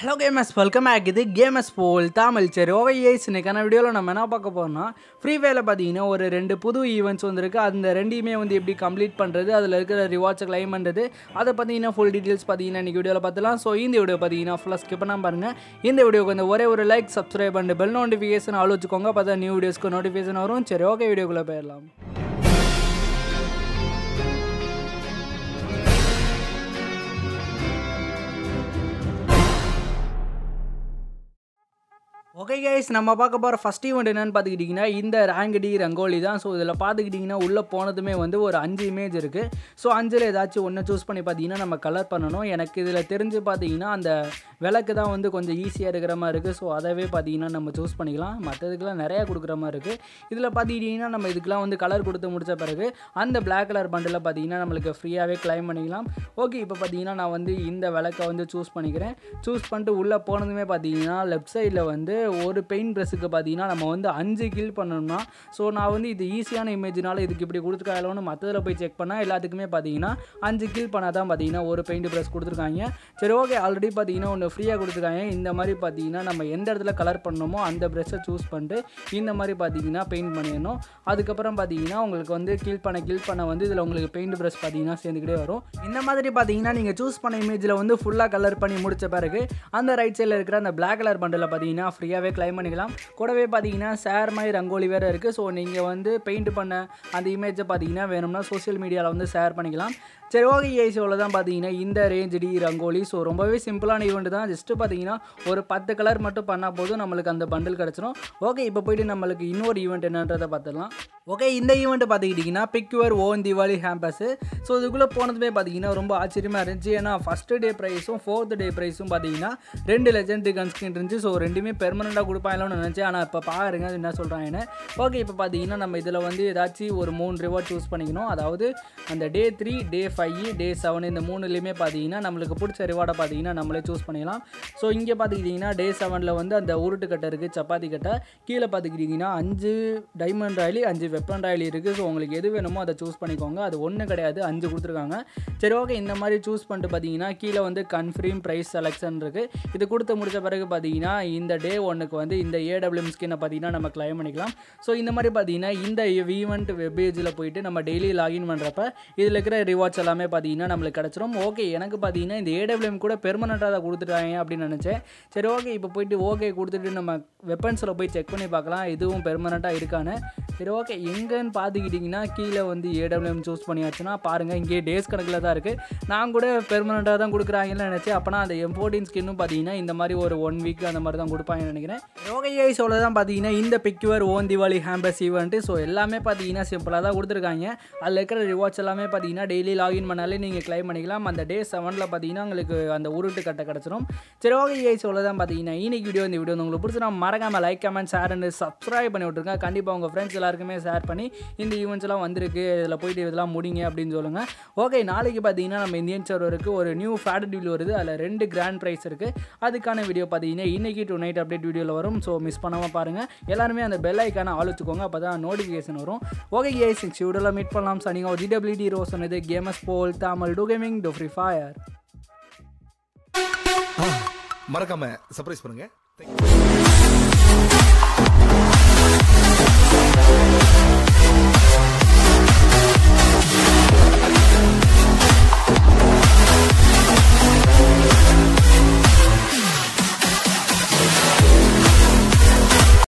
hello games welcome back இது games போல் தமிழ் சரி ஓவை ஏஸ் இன்னைக்கான வீடியோவில் நம்ம என்ன பார்க்க போகிறோம்னா ஃப்ரீ ஃபயரில் பார்த்தீங்கன்னா ஒரு ரெண்டு புது ஈவெண்ட்ஸ் வந்திருக்கு அந்த ரெண்டையுமே வந்து எப்படி கம்ப்ளீட் பண்ணுறது அதில் இருக்கிற ரிவார்ட்ஸை கிளைம் பண்ணுறது அதை பார்த்தீங்கன்னா ஃபுல் டீட்டெயில்ஸ் பார்த்தீங்கன்னா இன்றைக்கி வீடியோவில் பார்த்துலாம் ஸோ இந்த வீடியோ பார்த்தீங்கன்னா ஃபுல்லாக ஸ்கிப் பண்ணாம பாருங்கள் இந்த வீடியோக்கு வந்து ஒரே ஒரு லைக் சப்ஸ்கிரைப் பண்ணிட்டு பெல் நோட்டிஃபிகேஷன் ஆள் வச்சுக்கோங்க அப்போ தான் நியூ வீடியோஸ்க்கு நோட்டிஃபிகேஷன் வரும் சரி ஓகே வீடியோக்குள்ளே போயிடலாம் ஓகே கைஸ் நம்ம பார்க்க போகிற ஃபஸ்ட் ஈவெண்ட் என்னென்னு பார்த்துக்கிட்டிங்கன்னா இந்த ரேங்கடி ரங்கோலி தான் ஸோ இதில் பார்த்துக்கிட்டிங்கன்னா உள்ளே போனதுமே வந்து ஒரு அஞ்சு இமேஜ் இருக்குது ஸோ அஞ்சில் ஏதாச்சும் ஒன்று சூஸ் பண்ணி பார்த்தீங்கன்னா நம்ம கலர் பண்ணணும் எனக்கு இதில் தெரிஞ்சு பார்த்தீங்கன்னா அந்த விளக்கு தான் வந்து கொஞ்சம் ஈஸியாக இருக்கிற மாதிரி இருக்குது ஸோ அதவே பார்த்தீங்கன்னா நம்ம சூஸ் பண்ணிக்கலாம் மற்றதுக்கெலாம் நிறையா கொடுக்குற மாதிரி இருக்குது இதில் பார்த்துக்கிட்டிங்கன்னா நம்ம இதுக்கெலாம் வந்து கலர் கொடுத்து முடித்த பிறகு அந்த பிளாக் கலர் பண்டில் பார்த்தீங்கன்னா நம்மளுக்கு ஃப்ரீயாகவே கிளைம் பண்ணிக்கலாம் ஓகே இப்போ பார்த்தீங்கன்னா நான் வந்து இந்த விளக்கை வந்து சூஸ் பண்ணிக்கிறேன் சூஸ் பண்ணிட்டு உள்ளே போனதுமே பார்த்தீங்கன்னா லெஃப்ட் சைடில் வந்து ஒரு பெயிண்ட் ப்ரெஸ்ஸுக்கு பார்த்தீங்கன்னா நம்ம வந்து அஞ்சு கில் பண்ணணும்னா ஸோ நான் வந்து இது ஈஸியான இமேஜ்னால இதுக்கு இப்படி கொடுத்துருக்காங்களோன்னு மற்றதில் போய் செக் பண்ணால் எல்லாத்துக்குமே பார்த்தீங்கன்னா அஞ்சு கில் பண்ணால் தான் பார்த்தீங்கன்னா ஒரு பெயிண்ட் ப்ரெஸ் கொடுத்துருக்காங்க சரி ஓகே ஆல்ரெடி பார்த்தீங்கன்னா ஒன்று ஃப்ரீயாக கொடுத்துருக்காங்க இந்த மாதிரி பார்த்தீங்கன்னா நம்ம எந்த இடத்துல கலர் பண்ணணுமோ அந்த ப்ரெஷ்ஷை சூஸ் பண்ணிட்டு இந்த மாதிரி பார்த்தீங்கன்னா பெயிண்ட் பண்ணிடணும் அதுக்கப்புறம் பார்த்தீங்கன்னா உங்களுக்கு வந்து கில் பண்ண கில் பண்ண வந்து இதில் உங்களுக்கு பெயிண்ட் ப்ரெஷ் பார்த்தீங்கன்னா சேர்ந்துக்கிட்டே வரும் இந்த மாதிரி பார்த்தீங்கன்னா நீங்கள் சூஸ் பண்ண இமேஜில் வந்து ஃபுல்லாக கலர் பண்ணி முடிச்ச பிறகு அந்த ரைட் சைடில் இருக்கிற அந்த பிளாக் கலர் பண்டில் பார்த்தீங்கன்னா ஃப்ரீயாகவே கிளைம் பண்ணிக்கலாம் கூடவே பார்த்தீங்கன்னா ஷேர் மாதிரி ரங்கோலி வேறு இருக்குது ஸோ நீங்கள் வந்து பெயிண்ட் பண்ண அந்த இமேஜை பார்த்தீங்கன்னா வேணும்னா சோஷியல் மீடியாவில் வந்து ஷேர் பண்ணிக்கலாம் சரி ஓகே ஏசியோவில் தான் பார்த்தீங்கன்னா இந்த ரேஞ்ச் டி ரங்கோலி ஸோ ரொம்பவே சிம்பிளான ஈவெண்ட் தான் ஜஸ்ட்டு பார்த்தீங்கன்னா ஒரு பத்து கலர் மட்டும் பண்ணால் போதும் நம்மளுக்கு அந்த பண்டில் கிடச்சிரும் ஓகே இப்போ போயிட்டு நம்மளுக்கு இன்னொரு ஈவெண்ட் என்னன்றதை பார்த்துடலாம் ஓகே இந்த ஈவெண்ட் பார்த்துக்கிட்டிங்கன்னா பிக்யூர் ஓன் தீபாவளி ஹேம்பஸு ஸோ இதுக்குள்ளே போனதுமே பார்த்தீங்கன்னா ரொம்ப ஆச்சரியமாக இருந்துச்சு ஏன்னா ஃபஸ்ட்டு டே ப்ரைஸும் ஃபோர்த் டே ப்ரைஸும் பார்த்தீங்கன்னா ரெண்டு லெஜண்ட் கன் ஸ்கின் இருந்துச்சு ஸோ ரெண்டுமே பெர்மனெண்ட்டாக கொடுப்பாங்களோன்னு நினச்சேன் ஆனால் இப்போ பாருங்க அது என்ன சொல்கிறாங்கன்னு ஓகே இப்போ பார்த்தீங்கன்னா நம்ம இதில் வந்து ஏதாச்சும் ஒரு மூணு ரிவார்ட் சூஸ் பண்ணிக்கணும் அதாவது அந்த day three day five day seven இந்த மூணுலேயுமே பார்த்தீங்கன்னா நம்மளுக்கு பிடிச்ச ரிவார்டை பார்த்தீங்கன்னா நம்மளே சூஸ் பண்ணிக்கலாம் ஸோ இங்கே பார்த்துக்கிட்டிங்கன்னா டே செவனில் வந்து அந்த உருட்டு கட்டை இருக்குது சப்பாத்தி கட்டை கீழே பார்த்துக்கிட்டிங்கன்னா அஞ்சு டைமண்ட் ராயலி அஞ்சு வெப்பன் ராயலி இருக்குது ஸோ உங்களுக்கு எது வேணுமோ அதை சூஸ் பண்ணிக்கோங்க அது ஒன்று கிடையாது அஞ்சு கொடுத்துருக்காங்க சரி ஓகே இந்த மாதிரி சூஸ் பண்ணிட்டு பார்த்தீங்கன்னா கீழே வந்து கன்ஃபர்ம் ப்ரைஸ் செலெக்ஷன் இருக்குது இது கொடுத்து முடிச்ச பிறகு பார்த்தீங்கன்னா இந்த டே ஒன்றுக்கு வந்து இந்த ஏடபிள்யூஎம் ஸ்கின்னை பார்த்தீங்கன்னா நம்ம கிளைம் பண்ணிக்கலாம் ஸோ இந்த மாதிரி பார்த்தீங்கன்னா இந்த ஈவெண்ட் வெப்பேஜில் போயிட்டு நம்ம டெய்லி லாகின் பண்ணுறப்ப இதில் இருக்கிற ரிவார்ட்ஸ் எல்லாமே பார்த்தீங்கன்னா நம்மளுக்கு கிடச்சிரும் ஓகே எனக்கு பார்த்தீங்கன்னா இந்த ஏடபிள்யூஎம் கூட பெர்மனெண்ட்டாக அதை கொடுத்துட்டாங்க அப்படின்னு நினச்சேன் சரி ஓகே இப்போ போயிட்டு ஓகே கொடுத்துட்டு நம்ம வெப்பன்ஸில் போய் செக் பண்ணி பார்க்கலாம் இதுவும் பெர்மனெண்ட்டாக இருக்கான்னு சரி ஓகே எங்கன்னு பார்த்துக்கிட்டிங்கன்னா கீழே வந்து ஏடபிள்யூஎம் சூஸ் பண்ணியாச்சுன்னா பாருங்கள் இங்கே டேஸ் கணக்கில் தான் இருக்குது நான் கூட பெர்மனெண்ட்டாக தான் கொடுக்குறாங்கன்னு நினச்சேன் அப்போனா அந்த எம் ஃபோர்டீன் ஸ்கின்னும் பார்த்தீங்கன்னா இந்த மாதிரி ஒரு ஒன் வீக் அந்த மாதிரி தான் கொடுப்பாங்கன்னு நினைக்கிறேன் யோகை ஐஸோட தான் பார்த்தீங்கன்னா இந்த picture on Diwali hampers event so எல்லாமே பார்த்தீங்கன்னா சிம்பிளாக தான் கொடுத்துருக்காங்க அதில் இருக்கிற ரிவார்ட்ஸ் எல்லாமே பார்த்தீங்கன்னா டெய்லி லாகின் பண்ணாலே நீங்கள் கிளைம் பண்ணிக்கலாம் அந்த டே செவனில் பார்த்தீங்கன்னா உங்களுக்கு அந்த உருட்டு கட்டை கிடச்சிரும் சரி ஓகே ஐஸோட தான் பார்த்தீங்கன்னா இன்னைக்கு வீடியோ இந்த வீடியோ உங்களுக்கு பிடிச்சி நான் மறக்காமல் like comment share and subscribe பண்ணி விட்ருங்க கண்டிப்பாக உங்கள் ஃப்ரெண்ட்ஸ் எல்லாருக்குமே ஷேர் பண்ணி இந்த ஈவெண்ட்ஸ் எல்லாம் வந்திருக்கு இதில் போயிட்டு இதெல்லாம் முடிங்க அப்படின்னு சொல்லுங்கள் ஓகே நாளைக்கு பார்த்தீங்கன்னா நம்ம இந்தியன் சர்வருக்கு ஒரு நியூ ஃபேட் டீல் வருது அதில் ரெண்டு கிராண்ட் ப்ரைஸ் இருக்குது அதுக்கான வீடியோ பார்த்தீங்கன்னா இன்றைக்கி டு நைட் அப்டேட் வீடியோவில் வரும் ஸோ மிஸ் பண்ணாமல் பாருங்கள் எல்லாருமே அந்த பெல் ஐக்கான ஆள் வச்சுக்கோங்க அப்போ தான் நோட்டிஃபிகேஷன் வரும் ஓகே ஏ சிக்ஸ் வீடியோவில் மீட் பண்ணலாம் சனிங்க ஜிடபிள்யூடி ரோஸ் சொன்னது கேமஸ் போல் தாமல் to gaming to free fire மறக்காம சர்ப்ரைஸ் பண்ணுங்க